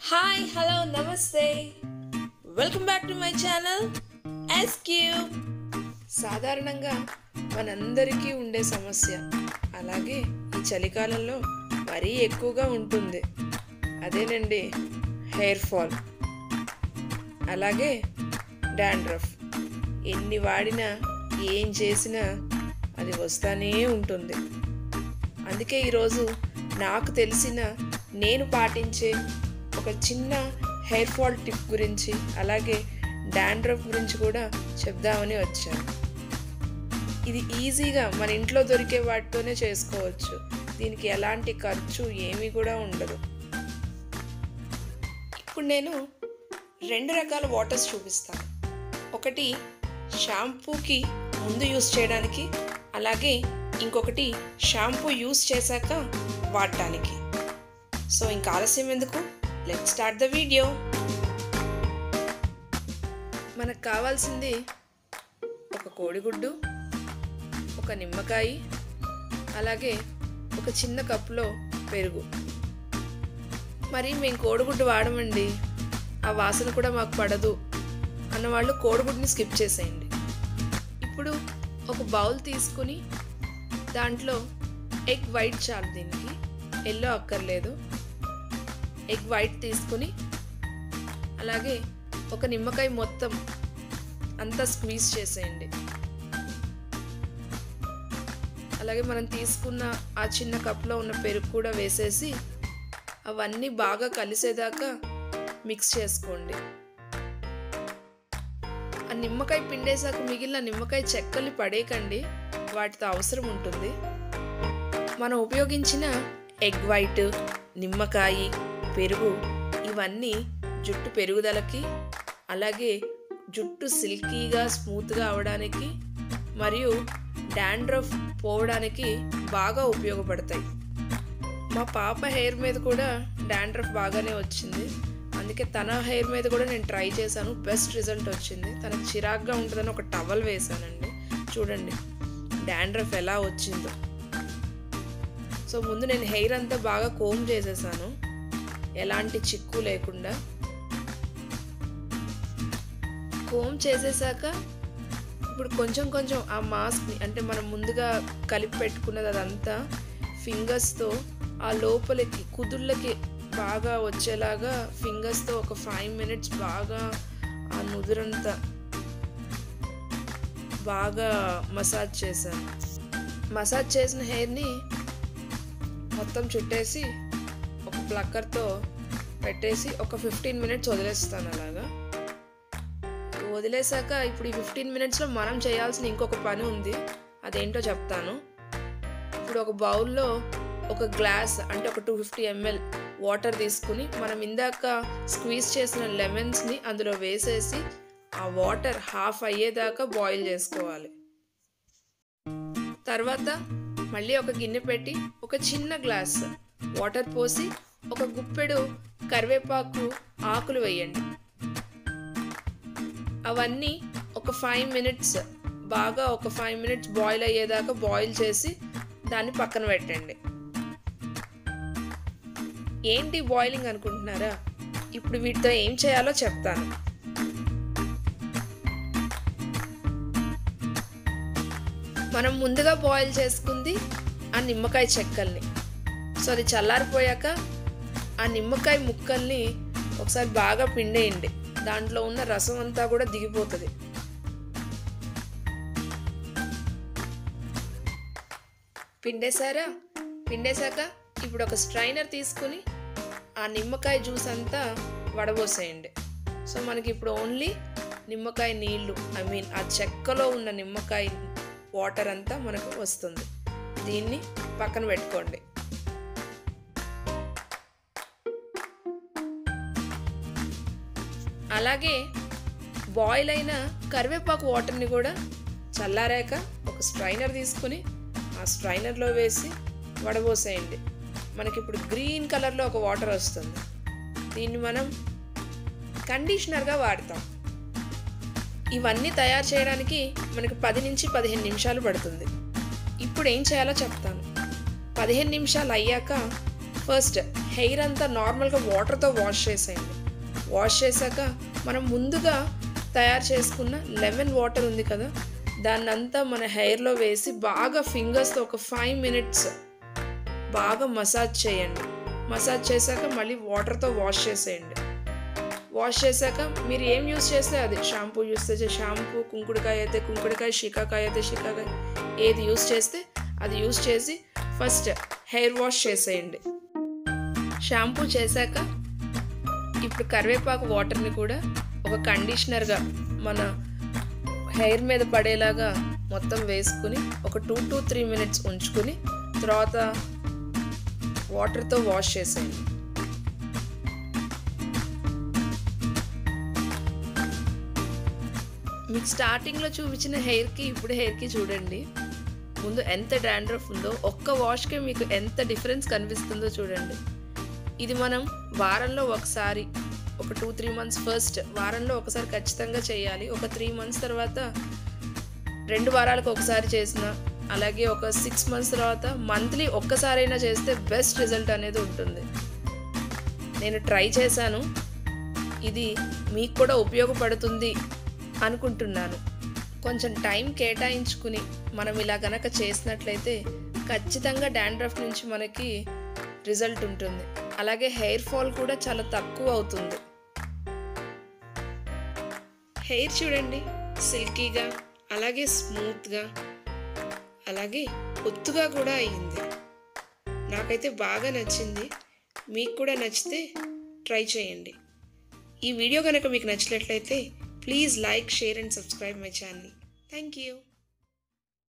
hi hello నమస్తే welcome back to my channel ఎస్క్యూ సాధారణంగా మనందరికీ ఉండే సమస్య అలాగే ఈ చలికాలంలో మరీ ఎక్కువగా ఉంటుంది అదేనండి హెయిర్ ఫాల్ అలాగే డాండ్రఫ్ ఎన్ని వాడినా ఏం చేసినా అది వస్తానే ఉంటుంది అందుకే ఈరోజు నాకు తెలిసిన నేను పాటించే ఒక చిన్న హెయిర్ ఫాల్ టిప్ గురించి అలాగే డాండ్రఫ్ గురించి కూడా చెప్దామని వచ్చాను ఇది ఈజీగా మన ఇంట్లో దొరికే వాటితోనే చేసుకోవచ్చు దీనికి ఎలాంటి ఖర్చు ఏమీ కూడా ఉండదు ఇప్పుడు నేను రెండు రకాల వాటర్స్ చూపిస్తాను ఒకటి షాంపూకి ముందు యూస్ చేయడానికి అలాగే ఇంకొకటి షాంపూ యూస్ చేశాక వాడటానికి సో ఇంకా ఆలస్యం ఎందుకు లెట్ స్టార్ట్ ద వీడియో మనకు కావాల్సింది ఒక కోడిగుడ్డు ఒక నిమ్మకాయ అలాగే ఒక చిన్న కప్పులో పెరుగు మరి మేము కోడిగుడ్డు వాడమండి ఆ వాసన కూడా మాకు పడదు అన్నవాళ్ళు కోడిగుడ్డుని స్కిప్ చేసేయండి ఇప్పుడు ఒక బౌల్ తీసుకుని దాంట్లో ఎగ్ వైట్ చాలు దీనికి ఎల్లో అక్కర్లేదు ఎగ్ వైట్ తీసుకుని అలాగే ఒక నిమ్మకాయ మొత్తం అంతా స్క్వీజ్ చేసేయండి అలాగే మనం తీసుకున్న ఆ చిన్న కప్లో ఉన్న పెరుగు కూడా వేసేసి అవన్నీ బాగా కలిసేదాకా మిక్స్ చేసుకోండి ఆ నిమ్మకాయ పిండేసాక మిగిలిన నిమ్మకాయ చెక్కల్ని పడేయకండి వాటితో అవసరం ఉంటుంది మనం ఉపయోగించిన ఎగ్ వైట్ నిమ్మకాయ పెరుగు ఇవన్నీ జుట్టు పెరుగుదలకి అలాగే జుట్టు సిల్కీగా స్మూత్గా అవడానికి మరియు డాండ్రఫ్ పోవడానికి బాగా ఉపయోగపడతాయి మా పాప హెయిర్ మీద కూడా డాండ్రఫ్ బాగానే వచ్చింది అందుకే తన హెయిర్ మీద కూడా నేను ట్రై చేశాను బెస్ట్ రిజల్ట్ వచ్చింది తనకు చిరాగ్గా ఉంటుందని ఒక టవల్ వేశానండి చూడండి డాండ్రఫ్ ఎలా వచ్చిందో సో ముందు నేను హెయిర్ అంతా బాగా కోమ్ చేసేసాను ఎలాంటి చిక్కు లేకుండా కోమ్ చేసేసాక ఇప్పుడు కొంచెం కొంచెం ఆ మాస్క్ని అంటే మనం ముందుగా కలిపి పెట్టుకున్నది అదంతా ఫింగర్స్తో ఆ లోపలికి కుదుళ్ళకి బాగా వచ్చేలాగా ఫింగర్స్తో ఒక ఫైవ్ మినిట్స్ బాగా ఆ నుదురంతా బాగా మసాజ్ చేశాను మసాజ్ చేసిన హెయిర్ని మొత్తం చుట్టేసి ఒక ప్లక్కర్తో పెట్టేసి ఒక ఫిఫ్టీన్ మినిట్స్ వదిలేస్తాను అలాగా వదిలేసాక ఇప్పుడు ఈ ఫిఫ్టీన్ మినిట్స్లో మనం చేయాల్సిన ఇంకొక పని ఉంది అదేంటో చెప్తాను ఇప్పుడు ఒక బౌల్లో ఒక గ్లాస్ అంటే ఒక టూ ఫిఫ్టీ ఎంఎల్ వాటర్ తీసుకుని మనం ఇందాక స్క్వీజ్ చేసిన లెమన్స్ని అందులో వేసేసి ఆ వాటర్ హాఫ్ అయ్యేదాకా బాయిల్ చేసుకోవాలి తర్వాత మళ్ళీ ఒక గిన్నె పెట్టి ఒక చిన్న గ్లాస్ వాటర్ పోసి ఒక గుప్పెడు కరివేపాకు ఆకులు వేయండి అవన్నీ ఒక ఫైవ్ మినిట్స్ బాగా ఒక ఫైవ్ మినిట్స్ బాయిల్ అయ్యేదాకా బాయిల్ చేసి దాన్ని పక్కన పెట్టండి ఏంటి బాయిలింగ్ అనుకుంటున్నారా ఇప్పుడు వీటితో ఏం చేయాలో చెప్తాను మనం ముందుగా బాయిల్ చేసుకుంది ఆ నిమ్మకాయ చెక్కల్ని సో అది చల్లారిపోయాక ఆ నిమ్మకాయ ముక్కల్ని ఒకసారి బాగా పిండేయండి దాంట్లో ఉన్న రసం అంతా కూడా దిగిపోతుంది పిండేశారా పిండేశాక ఇప్పుడు ఒక స్ట్రైనర్ తీసుకుని ఆ నిమ్మకాయ జ్యూస్ అంతా వడబోసేయండి సో మనకి ఇప్పుడు ఓన్లీ నిమ్మకాయ నీళ్ళు ఐ మీన్ ఆ చెక్కలో ఉన్న నిమ్మకాయ వాటర్ అంతా మనకు వస్తుంది దీన్ని పక్కన పెట్టుకోండి అలాగే బాయిల్ అయిన కరివేపాకు వాటర్ని కూడా చల్లారాక ఒక స్ట్రైనర్ తీసుకుని ఆ స్ట్రైనర్లో వేసి వడబోసేయండి మనకి ఇప్పుడు గ్రీన్ కలర్లో ఒక వాటర్ వస్తుంది దీన్ని మనం కండిషనర్గా వాడతాం ఇవన్నీ తయారు చేయడానికి మనకి పది నుంచి పదిహేను నిమిషాలు పడుతుంది ఇప్పుడు ఏం చేయాలో చెప్తాను పదిహేను నిమిషాలు అయ్యాక ఫస్ట్ హెయిర్ అంతా నార్మల్గా వాటర్తో వాష్ చేసేయండి వాష్ చేశాక మనం ముందుగా తయారు చేసుకున్న లెమన్ వాటర్ ఉంది కదా దాన్ని అంతా మన హెయిర్లో వేసి బాగా ఫింగర్స్తో ఒక ఫైవ్ మినిట్స్ బాగా మసాజ్ చేయండి మసాజ్ చేశాక మళ్ళీ వాటర్తో వాష్ చేసేయండి వాష్ చేశాక మీరు ఏం యూస్ చేస్తే అది షాంపూ యూస్ చేస్తే షాంపూ కుంకుడుకాయ అయితే కుంకుడుకాయ షికాకాయ అయితే షికాకాయ ఏది యూస్ చేస్తే అది యూస్ చేసి ఫస్ట్ హెయిర్ వాష్ చేసేయండి షాంపూ చేశాక ఇప్పుడు కరివేపాకు వాటర్ని కూడా ఒక కండిషనర్గా మన హెయిర్ మీద పడేలాగా మొత్తం వేసుకుని ఒక టూ టు త్రీ మినిట్స్ ఉంచుకుని తర్వాత వాటర్తో వాష్ చేసేయండి మీకు స్టార్టింగ్లో చూపించిన హెయిర్కి ఇప్పుడు హెయిర్కి చూడండి ముందు ఎంత డాండ్రఫ్ ఉందో ఒక్క వాష్కే మీకు ఎంత డిఫరెన్స్ కనిపిస్తుందో చూడండి ఇది మనం వారంలో ఒకసారి ఒక టూ త్రీ మంత్స్ ఫస్ట్ వారంలో ఒకసారి ఖచ్చితంగా చేయాలి ఒక త్రీ మంత్స్ తర్వాత రెండు వారాలకు ఒకసారి చేసిన అలాగే ఒక సిక్స్ మంత్స్ తర్వాత మంత్లీ ఒక్కసారైనా చేస్తే బెస్ట్ రిజల్ట్ అనేది ఉంటుంది నేను ట్రై చేశాను ఇది మీకు కూడా ఉపయోగపడుతుంది అనుకుంటున్నాను కొంచెం టైం కేటాయించుకుని మనం ఇలా గనక చేసినట్లయితే ఖచ్చితంగా డాండ్రఫ్ నుంచి మనకి రిజల్ట్ ఉంటుంది అలాగే హెయిర్ ఫాల్ కూడా చాలా తక్కువ అవుతుంది హెయిర్ చూడండి సిల్కీగా అలాగే స్మూత్గా అలాగే ఒత్తుగా కూడా అయ్యింది నాకైతే బాగా నచ్చింది మీకు కూడా నచ్చితే ట్రై చేయండి ఈ వీడియో కనుక మీకు నచ్చినట్లయితే please like share and subscribe my channel thank you